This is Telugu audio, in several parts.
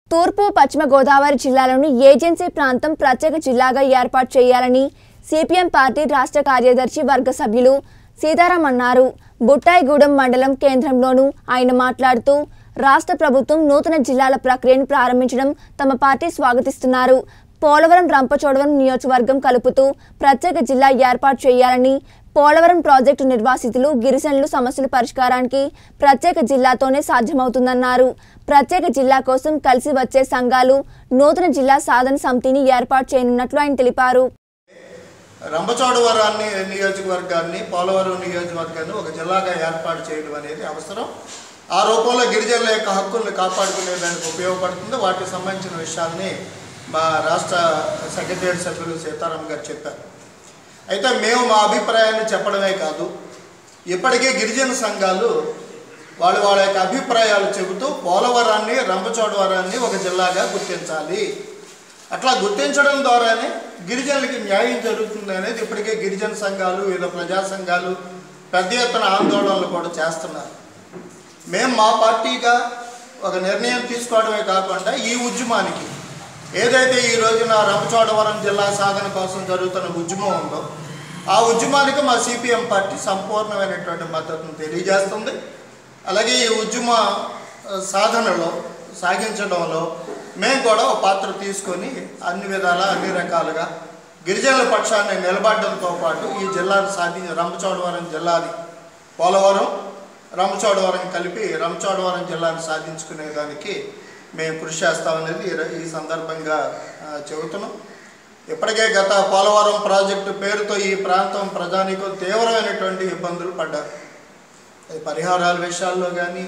తూర్పు పశ్చిమ గోదావరి జిల్లాలోని ఏజెన్సీ ప్రాంతం ప్రత్యేక జిల్లాగా ఏర్పాటు చేయాలని సిపిఎం పార్టీ రాష్ట్ర కార్యదర్శి వర్గ సభ్యులు సీతారాం అన్నారు బుట్టాయిగూడెం మండలం కేంద్రంలోనూ ఆయన మాట్లాడుతూ రాష్ట్ర ప్రభుత్వం నూతన జిల్లాల ప్రక్రియను ప్రారంభించడం తమ పార్టీ స్వాగతిస్తున్నారు పోలవరం రంపచోడవరం నియోజకవర్గం కలుపుతూ ప్రత్యేక జిల్లా ఏర్పాటు చేయాలని పోలవరం ప్రాజెక్టు నిర్వాసితులు గిరిజనులు సమస్యల పరిష్కారానికి ప్రత్యేక జిల్లాతోనే సాధ్యమవుతుందన్నారు ప్రత్యేక జిల్లా కోసం కలిసి వచ్చే సంఘాలు నూతన జిల్లా సాధన సమితిని ఏర్పాటు చేయనున్నట్లు ఆయన తెలిపారు రంపచోడవరాన్ని నియోజకవర్గాన్ని పోలవరం నియోజకవర్గాన్ని ఒక జిల్లాగా ఏర్పాటు చేయడం అనేది అవసరం ఆ రూపంలో గిరిజనుల యొక్క హక్కుల్ని కాపాడుకునేదానికి ఉపయోగపడుతుంది వాటికి సంబంధించిన విషయాల్ని మా రాష్ట్ర సెక్రటరీ సభ్యులు సీతారాం గారు చెప్పారు అయితే మేము మా అభిప్రాయాన్ని చెప్పడమే కాదు ఇప్పటికే గిరిజన సంఘాలు వాళ్ళు వాళ్ళ యొక్క అభిప్రాయాలు చెబుతూ పోలవరాన్ని రంపచోడవరాన్ని ఒక జిల్లాగా గుర్తించాలి అట్లా గుర్తించడం ద్వారానే గిరిజనులకి న్యాయం జరుగుతుంది అనేది ఇప్పటికే గిరిజన సంఘాలు వివిధ ప్రజా సంఘాలు పెద్ద ఎత్తున ఆందోళనలు కూడా చేస్తున్నారు మేము మా పార్టీగా ఒక నిర్ణయం తీసుకోవడమే కాకుండా ఈ ఉద్యమానికి ఏదైతే ఈ రోజున రంపచోడవరం జిల్లా సాధన కోసం జరుగుతున్న ఉద్యమం ఉందో ఆ ఉద్యమానికి మా సిపిఎం పార్టీ సంపూర్ణమైనటువంటి మద్దతును తెలియజేస్తుంది అలాగే ఈ ఉద్యమ ఆ, సాధనలో సాగించడంలో మేము కూడా ఒక పాత్ర తీసుకొని అన్ని విధాల అన్ని రకాలుగా గిరిజనుల పక్షాన్ని నిలబడడంతో పాటు ఈ జిల్లాను సాధించి రంపచోడవరం జిల్లాని పోలవరం రంపచోడవరం కలిపి రంపచోడవరం జిల్లాను సాధించుకునేదానికి మేము కృషి చేస్తామనేది ఈ ర- ఈ సందర్భంగా ఆ, చెబుతున్నాం ఇప్పటికే గత పోలవరం ప్రాజెక్టు పేరుతో ఈ ప్రాంతం ప్రజానీకం తీవ్రమైనటువంటి ఇబ్బందులు పడ్డారు అది పరిహారాల విషయాల్లో కానీ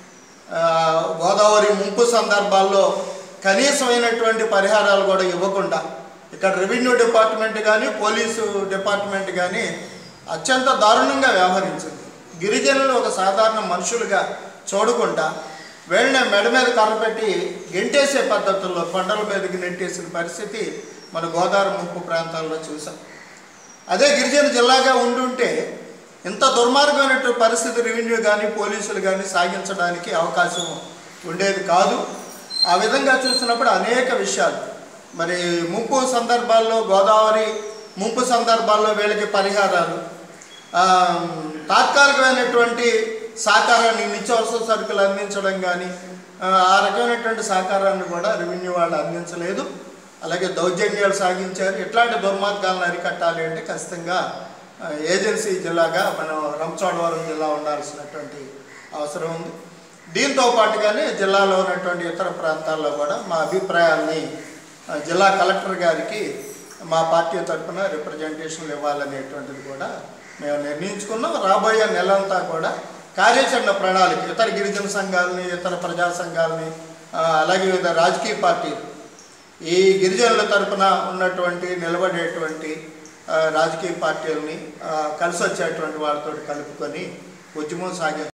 గోదావరి ముంపు సందర్భాల్లో కనీసమైనటువంటి పరిహారాలు కూడా ఇవ్వకుండా ఇక్కడ రెవెన్యూ డిపార్ట్మెంట్ కానీ పోలీసు డిపార్ట్మెంట్ కానీ అత్యంత దారుణంగా వ్యవహరించింది గిరిజనులు ఒక సాధారణ మనుషులుగా చూడకుండా వీళ్ళని మెడ మీద కర్ర పెట్టి గెంటేసే పద్ధతుల్లో కొండల మీదకి నెట్టేసిన పరిస్థితి మన గోదావరి ముంపు ప్రాంతాల్లో చూసాం అదే గిరిజన జిల్లాగా ఉండుంటే ఇంత దుర్మార్గమైనటువంటి పరిస్థితి రెవెన్యూ కానీ పోలీసులు కానీ సాగించడానికి అవకాశం ఉండేది కాదు ఆ విధంగా చూసినప్పుడు అనేక విషయాలు మరి ముంపు సందర్భాల్లో గోదావరి ముంపు సందర్భాల్లో వీళ్ళకి పరిహారాలు ఆ, తాత్కాలికమైనటువంటి సహకారాన్ని నిత్యావసర సరుకులు అందించడం కానీ ఆ ఆ రకమైనటువంటి సహకారాన్ని కూడా రెవెన్యూ వాళ్ళు అందించలేదు అలాగే దౌర్జన్యాలు సాగించారు ఇట్లాంటి దుర్మార్గాలను అరికట్టాలి అంటే ఖచ్చితంగా ఆ, ఏజెన్సీ జిల్లాగా మనం రంపచోడవరం జిల్లా ఉండాల్సినటువంటి అవసరం ఉంది దీంతో పాటుగానే జిల్లాలో ఉన్నటువంటి ఇతర ప్రాంతాల్లో కూడా మా అభిప్రాయాల్ని ఆ, జిల్లా కలెక్టర్ గారికి మా పార్టీ తరఫున రిప్రజెంటేషన్లు ఇవ్వాలనేటువంటిది కూడా మేము నిర్ణయించుకున్నాం రాబోయే నెలంతా కూడా కార్యాచరణ ప్రణాళిక ఇతర గిరిజన సంఘాలని ఇతర ప్రజా సంఘాలని ఆ, అలాగే వివిధ రాజకీయ పార్టీలు ఈ గిరిజనుల తరపున ఉన్నటువంటి నిలబడేటువంటి ఆ, రాజకీయ పార్టీలని ఆ, కలిసి వచ్చేటువంటి వాళ్ళతో కలుపుకొని ఉద్యమం సాగే